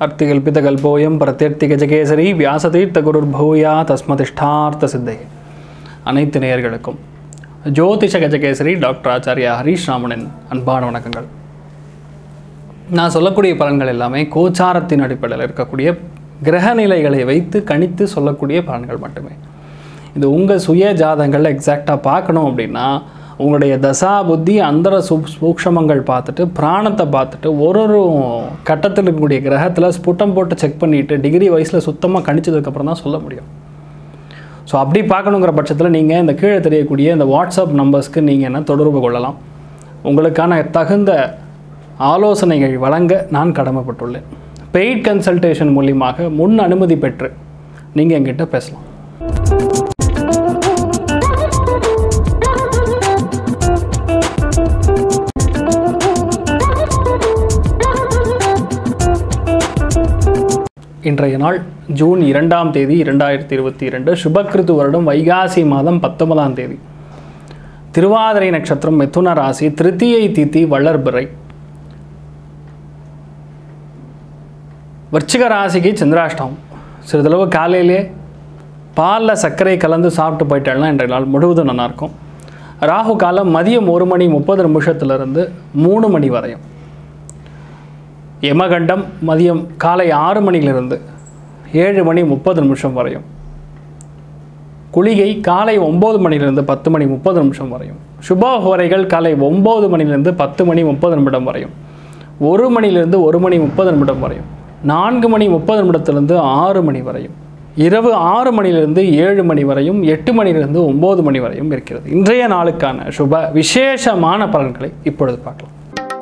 அர்த்திகல்பிதகல்போயம் பிரத்யர்த்திகஜகேசரி வியாசதீர்த்த குருர் பௌயா தஸ்மதிஷ்டார்த்த சித்தை அனைத்து நேயர்களுக்கும் ஜோதிஷ கஜகேசரி டாக்டர் ஆச்சாரியா ஹரீஷ் ராமனின் அன்பான வணக்கங்கள் நான் சொல்லக்கூடிய பலன்கள் எல்லாமே கோச்சாரத்தின் அடிப்படையில் இருக்கக்கூடிய கிரக நிலைகளை வைத்து கணித்து சொல்லக்கூடிய பலன்கள் மட்டுமே இது உங்கள் சுய ஜாதகங்கள் எக்ஸாக்டாக பார்க்கணும் அப்படின்னா உங்களுடைய தசா புத்தி அந்தர சூ சூக்ஷமங்கள் பார்த்துட்டு பிராணத்தை பார்த்துட்டு ஒரு ஒரு கட்டத்தில் இருக்கக்கூடிய கிரகத்தில் ஸ்புட்டம் போட்டு செக் பண்ணிவிட்டு டிகிரி வயசில் சுத்தமாக கணிச்சதுக்கப்புறம் தான் சொல்ல முடியும் ஸோ அப்படி பார்க்கணுங்கிற பட்சத்தில் நீங்கள் இந்த கீழே தெரியக்கூடிய இந்த வாட்ஸ்அப் நம்பர்ஸ்க்கு நீங்கள் என்ன தொடர்பு கொள்ளலாம் உங்களுக்கான தகுந்த ஆலோசனைகள் வழங்க நான் கடமைப்பட்டுள்ளேன் பெய்ட் கன்சல்டேஷன் மூலியமாக முன் அனுமதி பெற்று நீங்கள் என்கிட்ட பேசலாம் இன்றைய நாள் ஜூன் இரண்டாம் தேதி இரண்டாயிரத்தி இருபத்தி இரண்டு சுபக்கிருத்து வருடம் வைகாசி மாதம் பத்தொன்பதாம் தேதி திருவாதிரை நட்சத்திரம் மிதுன ராசி திருத்தியை தித்தி வளர்பிறை விருச்சிக ராசிக்கு சந்திராஷ்டம் சிறிதளவு காலையிலே பாலில் சர்க்கரை கலந்து சாப்பிட்டு போயிட்டாலும் இன்றைய நாள் முழுவதும் நல்லாயிருக்கும் ராகு காலம் மதியம் ஒரு மணி முப்பது நிமிஷத்துலேருந்து மூணு மணி வரையும் யமகண்டம் மதியம் காலை ஆறு மணியிலிருந்து ஏழு மணி முப்பது நிமிஷம் வரையும் குளிகை காலை ஒம்பது மணிலிருந்து பத்து மணி முப்பது நிமிஷம் வரையும் சுபஹோரைகள் காலை ஒம்பது மணிலிருந்து பத்து மணி முப்பது நிமிடம் வரையும் ஒரு மணிலிருந்து ஒரு மணி முப்பது நிமிடம் வரையும் நான்கு மணி முப்பது நிமிடத்திலிருந்து ஆறு மணி வரையும் இரவு ஆறு மணிலிருந்து ஏழு மணி வரையும் எட்டு மணிலிருந்து ஒம்பது மணி வரையும் இருக்கிறது இன்றைய நாளுக்கான சுப விசேஷமான பலன்களை இப்பொழுது பார்க்கலாம்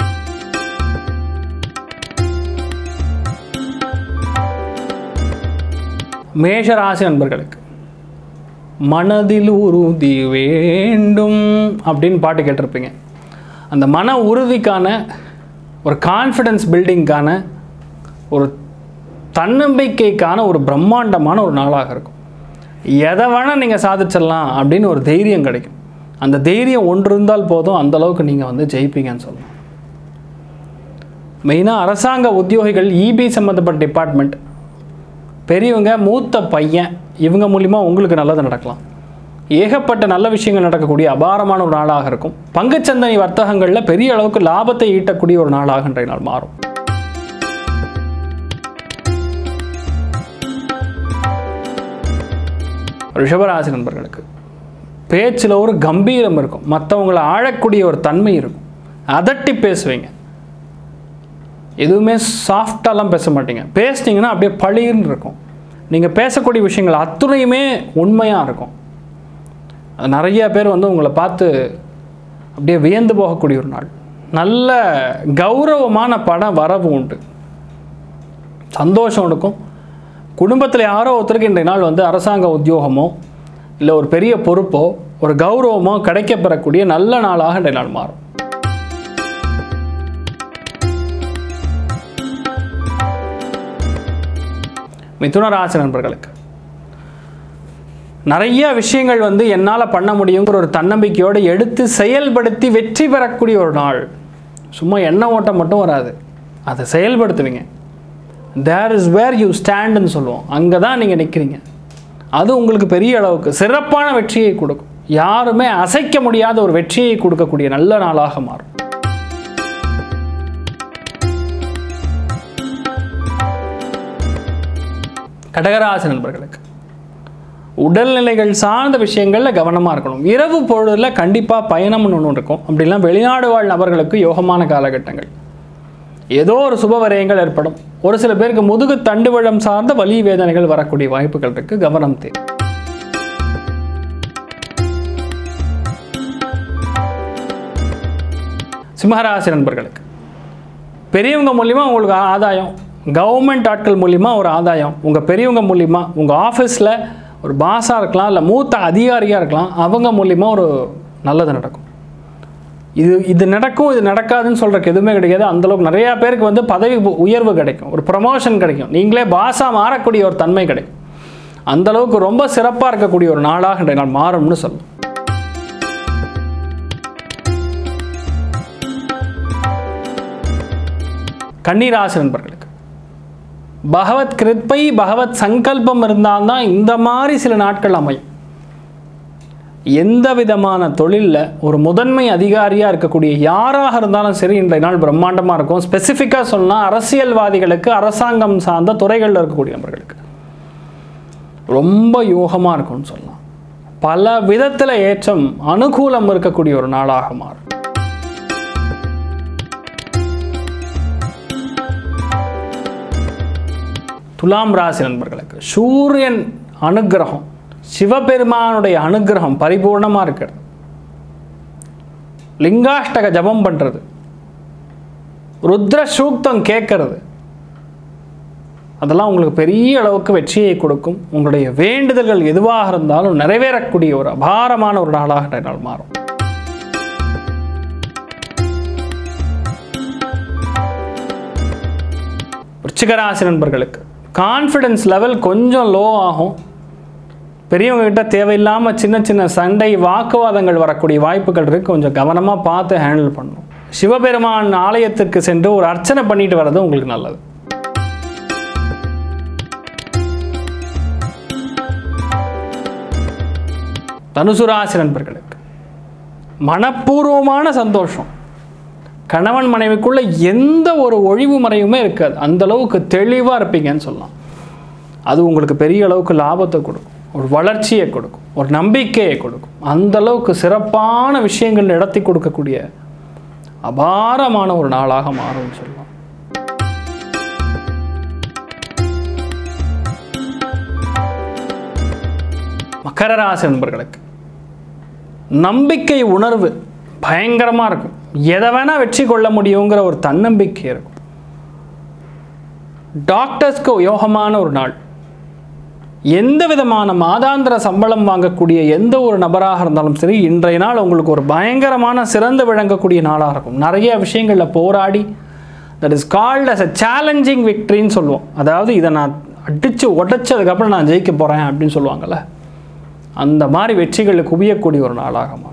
மேஷராசி நண்பர்களுக்கு மனதில் உறுதி வேண்டும் அப்படின்னு பாட்டு கேட்டிருப்பீங்க அந்த மன உறுதிக்கான ஒரு கான்ஃபிடென்ஸ் பில்டிங்க்கான ஒரு தன்னம்பிக்கைக்கான ஒரு பிரம்மாண்டமான ஒரு நாளாக இருக்கும் எதை வேணால் நீங்கள் சாதிச்சிடலாம் அப்படின்னு ஒரு தைரியம் கிடைக்கும் அந்த தைரியம் ஒன்று இருந்தால் போதும் அந்த அளவுக்கு நீங்கள் வந்து ஜெயிப்பீங்கன்னு சொல்லலாம் மெயினாக அரசாங்க உத்தியோகிகள் இபி சம்மந்தப்பட்ட டிபார்ட்மெண்ட் பெரியவங்க மூத்த பையன் இவங்க மூலிமா உங்களுக்கு நல்லது நடக்கலாம் ஏகப்பட்ட நல்ல விஷயங்கள் நடக்கக்கூடிய அபாரமான ஒரு நாளாக இருக்கும் பங்குச்சந்தை வர்த்தகங்களில் பெரிய அளவுக்கு லாபத்தை ஈட்டக்கூடிய ஒரு நாளாக இன்றைய நாள் மாறும் ரிஷபராசி நண்பர்களுக்கு பேச்சில் ஒரு கம்பீரம் இருக்கும் மற்றவங்களை ஆழக்கூடிய ஒரு தன்மை இருக்கும் அதட்டி பேசுவீங்க எதுவுமே சாஃப்டாலாம் பேச மாட்டீங்க பேசுனீங்கன்னா அப்படியே பளிர்னு இருக்கும் நீங்கள் பேசக்கூடிய விஷயங்கள் அத்துணையுமே உண்மையாக இருக்கும் அது நிறைய பேர் வந்து உங்களை பார்த்து அப்படியே வியந்து போகக்கூடிய ஒரு நாள் நல்ல கௌரவமான பண வரவு உண்டு சந்தோஷம் இருக்கும் குடும்பத்தில் யாரோ ஒருத்தருக்கு இன்றைய நாள் வந்து அரசாங்க உத்தியோகமோ இல்லை ஒரு பெரிய பொறுப்போ ஒரு கௌரவமோ கிடைக்கப்பெறக்கூடிய நல்ல நாளாக இன்றைய நாள் மாறும் மிதுன ராசி நண்பர்களுக்கு நிறைய விஷயங்கள் வந்து என்னால் பண்ண முடியுங்கிற ஒரு தன்னம்பிக்கையோடு எடுத்து செயல்படுத்தி வெற்றி பெறக்கூடிய ஒரு நாள் சும்மா எண்ண ஓட்டம் மட்டும் வராது அதை செயல்படுத்துவீங்க தேர் இஸ் வேர் யூ ஸ்டாண்டுன்னு சொல்லுவோம் அங்கே தான் நீங்கள் நிற்கிறீங்க அது உங்களுக்கு பெரிய அளவுக்கு சிறப்பான வெற்றியை கொடுக்கும் யாருமே அசைக்க முடியாத ஒரு வெற்றியை கொடுக்கக்கூடிய நல்ல நாளாக மாறும் கடகராசி நண்பர்களுக்கு உடல்நிலைகள் சார்ந்த விஷயங்களில் கவனமாக இருக்கணும் இரவு பொழுதில் கண்டிப்பாக பயணம்னு ஒன்று இருக்கும் அப்படிலாம் வெளிநாடு வாழ் நபர்களுக்கு யோகமான காலகட்டங்கள் ஏதோ ஒரு சுபவரயங்கள் ஏற்படும் ஒரு சில பேருக்கு முதுகு தண்டுவழம் சார்ந்த வலி வேதனைகள் வரக்கூடிய வாய்ப்புகள் இருக்கு கவனம் தேவை சிம்மராசி நண்பர்களுக்கு பெரியவங்க மூலிமா உங்களுக்கு ஆதாயம் கவர்மெண்ட் ஆட்கள் மூலிமா ஒரு ஆதாயம் உங்கள் பெரியவங்க மூலிமா உங்கள் ஆஃபீஸில் ஒரு பாஸாக இருக்கலாம் இல்லை மூத்த அதிகாரியாக இருக்கலாம் அவங்க மூலிமா ஒரு நல்லது நடக்கும் இது இது நடக்கும் இது நடக்காதுன்னு சொல்கிறக்கு எதுவுமே கிடையாது அந்தளவுக்கு நிறையா பேருக்கு வந்து பதவி உயர்வு கிடைக்கும் ஒரு ப்ரமோஷன் கிடைக்கும் நீங்களே பாஸாக மாறக்கூடிய ஒரு தன்மை கிடைக்கும் அந்தளவுக்கு ரொம்ப சிறப்பாக இருக்கக்கூடிய ஒரு நாளாக இன்றைய நாள் மாறும்னு சொல்லும் கன்னிராசி நண்பர்களுக்கு பகவத் கிருப்பை பகவத் சங்கல்பம் இருந்தால்தான் இந்த மாதிரி சில நாட்கள் அமையும் எந்த விதமான தொழிலில் ஒரு முதன்மை அதிகாரியாக இருக்கக்கூடிய யாராக இருந்தாலும் சரி இன்றைய நாள் பிரம்மாண்டமாக இருக்கும் ஸ்பெசிஃபிக்காக சொன்னால் அரசியல்வாதிகளுக்கு அரசாங்கம் சார்ந்த துறைகளில் இருக்கக்கூடிய நபர்களுக்கு ரொம்ப யோகமாக இருக்கும்னு சொல்லலாம் பல விதத்தில் ஏற்றம் அனுகூலம் இருக்கக்கூடிய ஒரு நாளாக மாறும் துலாம் ராசி நண்பர்களுக்கு சூரியன் அனுக்கிரகம் சிவபெருமானுடைய அனுக்கிரகம் பரிபூர்ணமாக இருக்கிறது லிங்காஷ்டக ஜபம் பண்ணுறது ருத்ர சூக்தம் கேட்கறது அதெல்லாம் உங்களுக்கு பெரிய அளவுக்கு வெற்றியை கொடுக்கும் உங்களுடைய வேண்டுதல்கள் எதுவாக இருந்தாலும் நிறைவேறக்கூடிய ஒரு அபாரமான ஒரு நாளாக இன்றைய நாள் மாறும் விருச்சிகராசி நண்பர்களுக்கு கான்ஃபிடன்ஸ் லெவல் கொஞ்சம் லோ ஆகும் பெரியவங்க கிட்ட தேவையில்லாமல் சின்ன சின்ன சண்டை வாக்குவாதங்கள் வரக்கூடிய வாய்ப்புகள் இருக்குது கொஞ்சம் கவனமாக பார்த்து ஹேண்டில் பண்ணணும் சிவபெருமான் ஆலயத்திற்கு சென்று ஒரு அர்ச்சனை பண்ணிட்டு வர்றது உங்களுக்கு நல்லது தனுசு ராசி நண்பர்களுக்கு மனப்பூர்வமான சந்தோஷம் கணவன் மனைவிக்குள்ள எந்த ஒரு ஒழிவு மறைவுமே இருக்காது அந்த அளவுக்கு தெளிவாக இருப்பீங்கன்னு சொல்லலாம் அது உங்களுக்கு பெரிய அளவுக்கு லாபத்தை கொடுக்கும் ஒரு வளர்ச்சியை கொடுக்கும் ஒரு நம்பிக்கையை கொடுக்கும் அந்த அளவுக்கு சிறப்பான விஷயங்கள் நடத்தி கொடுக்கக்கூடிய அபாரமான ஒரு நாளாக மாறும்னு சொல்லலாம் மகர ராசி நண்பர்களுக்கு நம்பிக்கை உணர்வு பயங்கரமாக இருக்கும் எதை வேணால் வெற்றி கொள்ள முடியுங்கிற ஒரு தன்னம்பிக்கை இருக்கும் டாக்டர்ஸ்க்கு யோகமான ஒரு நாள் எந்த விதமான மாதாந்திர சம்பளம் வாங்கக்கூடிய எந்த ஒரு நபராக இருந்தாலும் சரி இன்றைய நாள் உங்களுக்கு ஒரு பயங்கரமான சிறந்து விளங்கக்கூடிய நாளாக இருக்கும் நிறைய விஷயங்களில் போராடி that is called as a challenging விக்ட்ரின்னு சொல்லுவோம் அதாவது இதை நான் அடித்து உடைச்சதுக்கப்புறம் நான் ஜெயிக்க போகிறேன் அப்படின்னு சொல்லுவாங்கள்ல அந்த மாதிரி வெற்றிகளை குவியக்கூடிய ஒரு நாளாக மாறும்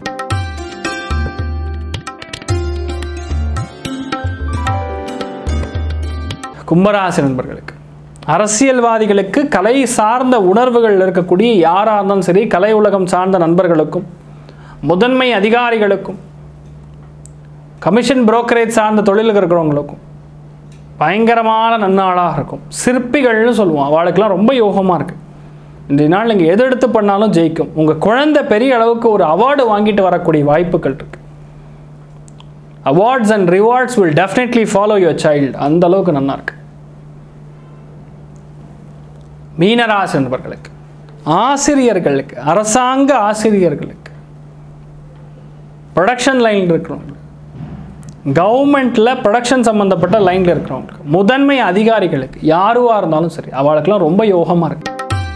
கும்பராசி நண்பர்களுக்கு அரசியல்வாதிகளுக்கு கலை சார்ந்த உணர்வுகள் இருக்கக்கூடிய யாராக இருந்தாலும் சரி கலை உலகம் சார்ந்த நண்பர்களுக்கும் முதன்மை அதிகாரிகளுக்கும் கமிஷன் புரோக்கரேஜ் சார்ந்த தொழிலுக்கு இருக்கிறவங்களுக்கும் பயங்கரமான நன்னாளாக இருக்கும் சிற்பிகள்னு சொல்லுவோம் அவளுக்கெல்லாம் ரொம்ப யோகமாக இருக்குது இன்றைய நாள் நீங்கள் எது எடுத்து பண்ணாலும் ஜெயிக்கும் உங்கள் குழந்தை பெரிய அளவுக்கு ஒரு அவார்டு வாங்கிட்டு வரக்கூடிய வாய்ப்புகள் இருக்குது awards and rewards will definitely follow your child அந்த அளவுக்கு நல்லா இருக்கு மீனராசி நண்பர்களுக்கு ஆசிரியர்களுக்கு அரசாங்க ஆசிரியர்களுக்கு ப்ரொடக்ஷன் லைனில் இருக்கிறவங்களுக்கு கவர்மெண்ட்டில் ப்ரொடக்ஷன் சம்மந்தப்பட்ட லைனில் இருக்கிறவங்களுக்கு முதன்மை அதிகாரிகளுக்கு யாருவாக இருந்தாலும் சரி அவளுக்கெல்லாம் ரொம்ப யோகமாக இருக்கு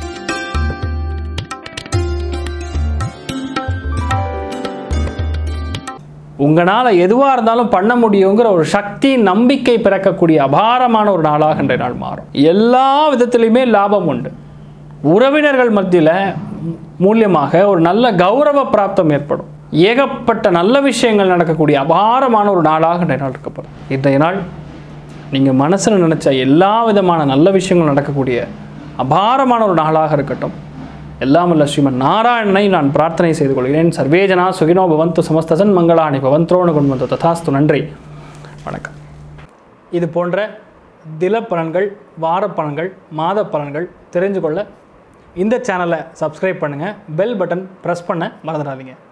உங்களால் எதுவாக இருந்தாலும் பண்ண முடியுங்கிற ஒரு சக்தி நம்பிக்கை பிறக்கக்கூடிய அபாரமான ஒரு நாளாக இன்றைய நாள் மாறும் எல்லா விதத்திலையுமே லாபம் உண்டு உறவினர்கள் மத்தியில் மூலியமாக ஒரு நல்ல கௌரவ பிராப்தம் ஏற்படும் ஏகப்பட்ட நல்ல விஷயங்கள் நடக்கக்கூடிய அபாரமான ஒரு நாளாக இன்றைய நாள் இருக்கப்படும் இன்றைய நாள் நீங்கள் மனசில் நினச்ச எல்லா விதமான நல்ல விஷயங்கள் நடக்கக்கூடிய அபாரமான ஒரு நாளாக இருக்கட்டும் எல்லாம் வல்ல ஸ்ரீமன் நாராயணனை நான் பிரார்த்தனை செய்து கொள்கிறேன் சர்வேஜனா சுகினோ பவந்து சமஸ்தசன் மங்களாணி பவந்த்ரோணு குண்வந்து ததாஸ்து நன்றி வணக்கம் இது போன்ற தில பலன்கள் வார பலன்கள் மாத பலன்கள் தெரிஞ்சு கொள்ள இந்த சேனலை சப்ஸ்கிரைப் பண்ணுங்கள் பெல் பட்டன் ப்ரெஸ் பண்ண மறந்துடாதீங்க